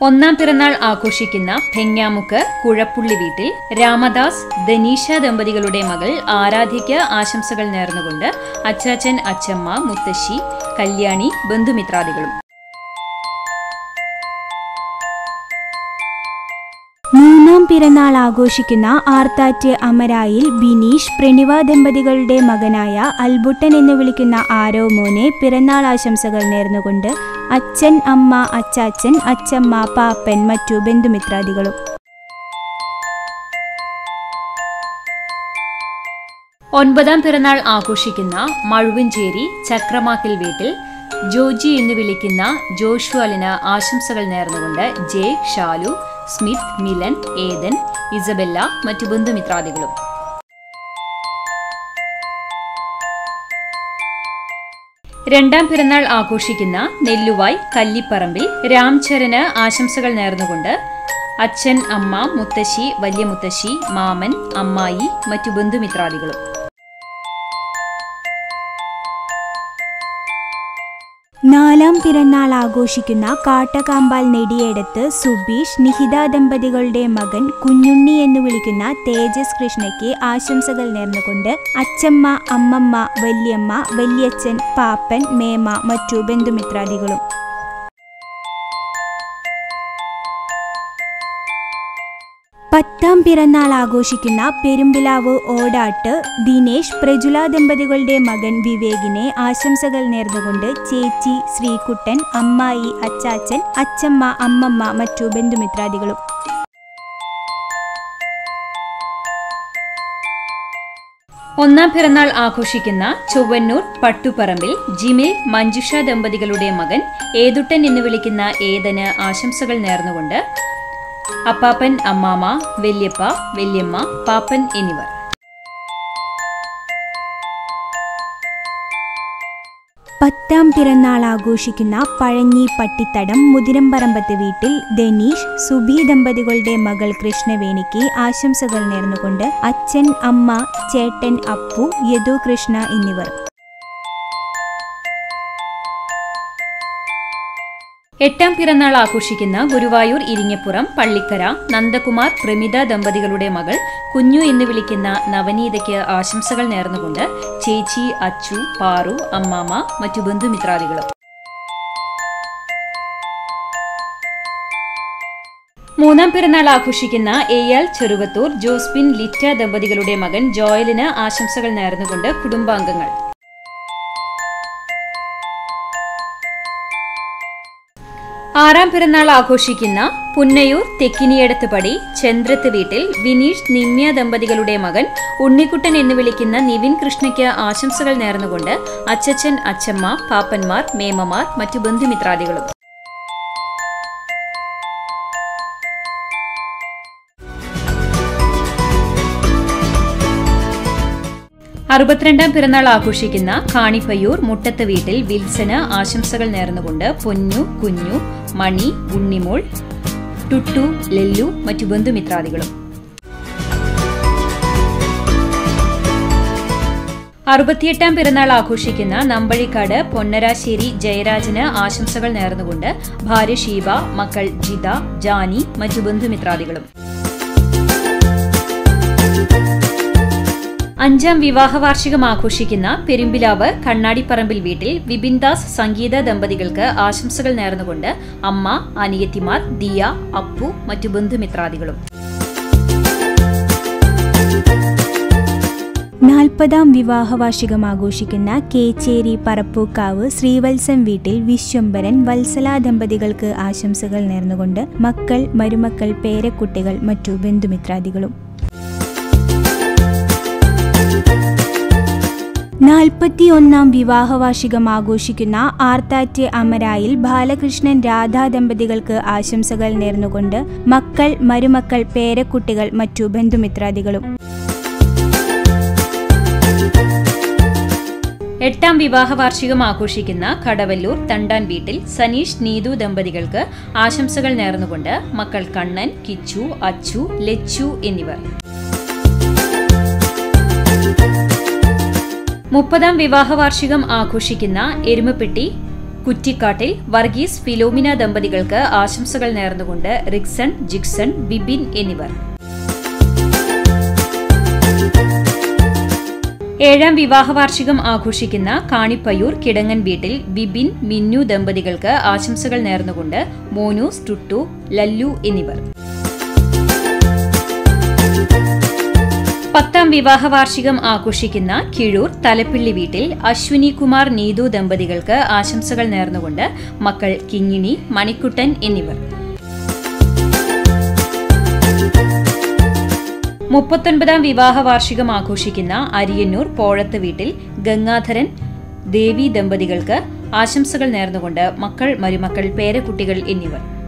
ഒന്നാം പിറന്നാൾ ആഘോഷിക്കുന്ന ഭെങ്ങാമുക്ക് കുഴപ്പുള്ളി വീട്ടിൽ രാമദാസ് ധനീഷ ദമ്പതികളുടെ മകൾ ആരാധ്യയ്ക്ക് ആശംസകൾ നേർന്നുകൊണ്ട് അച്ചാച്ചൻ അച്ചമ്മ മുത്തശ്ശി കല്യാണി ബന്ധുമിത്രാദികളും മൂന്നാം പിറന്നാൾ ആഘോഷിക്കുന്ന ആർത്താറ്റ് അമരായിൽ ബിനീഷ് പ്രണിവ ദമ്പതികളുടെ മകനായ അൽബുട്ടൻ എന്ന് വിളിക്കുന്ന ആരോ മോനെ പിറന്നാൾ ആശംസകൾ നേർന്നുകൊണ്ട് അച്ഛൻ അമ്മ അച്ചാച്ചൻ അച്ചമ്മ പാപ്പൻ മറ്റു ബന്ധുമിത്രാദികളും ഒൻപതാം പിറന്നാൾ ആഘോഷിക്കുന്ന മഴുവഞ്ചേരി ചക്രമാക്കിൽ വീട്ടിൽ ജോജി എന്ന് വിളിക്കുന്ന ജോഷ്വാലിന് ആശംസകൾ നേർന്നുകൊണ്ട് J Shalu Smith Milan Ethan Isabella മറ്റു ബന്ധുമിത്രാദികളും രണ്ടാം പിറന്നാൾ ആഘോഷിക്കുന്ന നെല്ലുവായ് കല്ലിപ്പറമ്പിൽ രാംചരന് ആശംസകൾ നേർന്നുകൊണ്ട് അച്ഛൻ അമ്മ മുത്തശ്ശി വലിയ മുത്തശ്ശി മാമൻ അമ്മായി മറ്റു ബന്ധുമിത്രാദികളും നാലാം പിറന്നാൾ ആഘോഷിക്കുന്ന കാട്ടകാമ്പാൽ നെടിയേടത്ത് സുബീഷ് നിഹിത ദമ്പതികളുടെ മകൻ കുഞ്ഞുണ്ണി എന്ന് വിളിക്കുന്ന തേജസ് കൃഷ്ണയ്ക്ക് ആശംസകൾ നേർന്നുകൊണ്ട് അച്ചമ്മ അമ്മമ്മ വല്യമ്മ വല്യച്ഛൻ പാപ്പൻ മേമ മറ്റു ബന്ധുമിത്രാദികളും പത്താം പിറന്നാൾ ആഘോഷിക്കുന്ന പെരുമ്പിലാവ് ഓടാട്ട് ദിനേശ് പ്രജുല ദമ്പതികളുടെ മകൻ വിവേകിനെ ആശംസകൾ നേർന്നുകൊണ്ട് ചേച്ചി ശ്രീകുട്ടൻ അമ്മായി അച്ചാച്ചൻ അച്ചമ്മ അമ്മമ്മ മറ്റു ബന്ധുമിത്രാദികളും ഒന്നാം പിറന്നാൾ ആഘോഷിക്കുന്ന ചൊവ്വന്നൂർ പട്ടുപറമ്പിൽ ജിമിൽ മഞ്ജുഷ ദമ്പതികളുടെ മകൻ ഏതുട്ടൻ എന്ന് വിളിക്കുന്ന ഏതന് ആശംസകൾ നേർന്നുകൊണ്ട് അപ്പാപ്പൻ അമ്മാമ വല്യപ്പ വല്യമ്മ പാപ്പൻ എന്നിവർ പത്താം പിറന്നാൾ ആഘോഷിക്കുന്ന പഴഞ്ഞി പട്ടിത്തടം മുതിരമ്പറമ്പത്ത് വീട്ടിൽ ധനീഷ് സുബി ദമ്പതികളുടെ മകൾ കൃഷ്ണവേണിക്ക് ആശംസകൾ നേർന്നുകൊണ്ട് അച്ഛൻ അമ്മ ചേട്ടൻ അപ്പു യദു കൃഷ്ണ എന്നിവർ എട്ടാം പിറന്നാൾ ആഘോഷിക്കുന്ന ഗുരുവായൂർ ഇരിങ്ങപ്പുറം പള്ളിക്കര നന്ദകുമാർ പ്രമിത ദമ്പതികളുടെ മകൾ കുഞ്ഞു എന്ന് വിളിക്കുന്ന നവനീതയ്ക്ക് ആശംസകൾ നേർന്നുകൊണ്ട് ചേച്ചി അച്ചു പാറു അമ്മാമ മറ്റു ബന്ധുമിത്രാദികളും മൂന്നാം പിറന്നാൾ ആഘോഷിക്കുന്ന എയാൽ ചെറുവത്തൂർ ജോസ്പിൻ ലിറ്റ ദമ്പതികളുടെ മകൻ ജോയലിന് ആശംസകൾ നേർന്നുകൊണ്ട് കുടുംബാംഗങ്ങൾ ആറാം പിറന്നാൾ ആഘോഷിക്കുന്ന പുന്നയൂർ തെക്കിനിയടത്ത് പടി ചന്ദ്രത്ത് വീട്ടിൽ വിനീഷ് നിമ്യ ദമ്പതികളുടെ മകൻ ഉണ്ണിക്കുട്ടൻ എന്ന് വിളിക്കുന്ന നിവിൻ കൃഷ്ണയ്ക്ക് ആശംസകൾ നേർന്നുകൊണ്ട് അച്ചച്ചൻ അച്ചമ്മ പാപ്പന്മാർ മേമമാർ മറ്റു ബന്ധുമിത്രാദികളും അറുപത്തിരണ്ടാം പിറന്നാൾ ആഘോഷിക്കുന്ന കാണിപ്പയ്യൂർ മുട്ടത്ത് വീട്ടിൽ വിൽസന് ആശംസകൾ നേർന്നുകൊണ്ട് പൊന്നു കുഞ്ഞു മണി ഉണ്ണിമോൾ ടുട്ടു ലെല്ലു മറ്റു ബന്ധുമിത്രാദികളും അറുപത്തിയെട്ടാം പിറന്നാൾ ആഘോഷിക്കുന്ന നമ്പഴിക്കാട് പൊന്നരാശ്ശേരി ജയരാജന് ആശംസകൾ നേർന്നുകൊണ്ട് ഭാര്യ ഷീബ മക്കൾ ജിത ജാനി മറ്റു ബന്ധുമിത്രാദികളും അഞ്ചാം വിവാഹ വാർഷികം ആഘോഷിക്കുന്ന പെരുമ്പിലാവ് കണ്ണാടിപ്പറമ്പിൽ വീട്ടിൽ വിപിൻദാസ് സംഗീത ദമ്പതികൾക്ക് ആശംസകൾ നേർന്നുകൊണ്ട് അമ്മ അനിയത്തിമാർ ദിയ അപ്പു മറ്റു ബന്ധുമിത്രാദികളും നാൽപ്പതാം വിവാഹ വാർഷികം ആഘോഷിക്കുന്ന കേച്ചേരി പറപ്പൂക്കാവ് ശ്രീവത്സം വീട്ടിൽ വിശ്വംഭരൻ വത്സല ദമ്പതികൾക്ക് ആശംസകൾ നേർന്നുകൊണ്ട് മക്കൾ മരുമക്കൾ പേരക്കുട്ടികൾ മറ്റു ബന്ധുമിത്രാദികളും നാൽപ്പത്തിയൊന്നാം വിവാഹവാർഷികം ആഘോഷിക്കുന്ന ആർത്താറ്റ് അമരായിൽ ബാലകൃഷ്ണൻ രാധാ ദമ്പതികൾക്ക് ആശംസകൾ നേർന്നുകൊണ്ട് മക്കൾ മരുമക്കൾ പേരക്കുട്ടികൾ മറ്റു ബന്ധുമിത്രാദികളും എട്ടാം വിവാഹ വാർഷികം ആഘോഷിക്കുന്ന കടവല്ലൂർ തണ്ടാൻ വീട്ടിൽ സനീഷ് നീതു ദമ്പതികൾക്ക് ആശംസകൾ നേർന്നുകൊണ്ട് മക്കൾ കണ്ണൻ കിച്ചു അച്ചു ലച്ചു എന്നിവർ മുപ്പതാം വിവാഹ വാർഷികം ആഘോഷിക്കുന്ന എരുമപ്പെട്ടി കുറ്റിക്കാട്ടിൽ വർഗീസ് ഫിലോമിന ദമ്പതികൾക്ക് ആശംസകൾ നേർന്നുകൊണ്ട് റിക്സൺ ജിക്സൺ ബിബിൻ എന്നിവർ ഏഴാം വിവാഹ വാർഷികം ആഘോഷിക്കുന്ന കാണിപ്പയ്യൂർ കിടങ്ങൻ വീട്ടിൽ ബിബിൻ മിന്നു ദമ്പതികൾക്ക് ആശംസകൾ നേർന്നുകൊണ്ട് മോനൂസ് ടുട്ടു ലല്ലു എന്നിവർ പത്താം വിവാഹ വാർഷികം ആഘോഷിക്കുന്ന കിഴൂർ തലപ്പിള്ളി വീട്ടിൽ അശ്വിനി കുമാർ നീതു ദമ്പതികൾക്ക് ആശംസകൾ നേർന്നുകൊണ്ട് മക്കൾ കിങ്ങിണി മണിക്കുട്ടൻ എന്നിവർ മുപ്പത്തൊൻപതാം വിവാഹ വാർഷികം ആഘോഷിക്കുന്ന അരിയന്നൂർ പോഴത്ത് വീട്ടിൽ ഗംഗാധരൻ ദേവി ദമ്പതികൾക്ക് ആശംസകൾ നേർന്നുകൊണ്ട് മക്കൾ മരുമക്കൾ പേരക്കുട്ടികൾ എന്നിവർ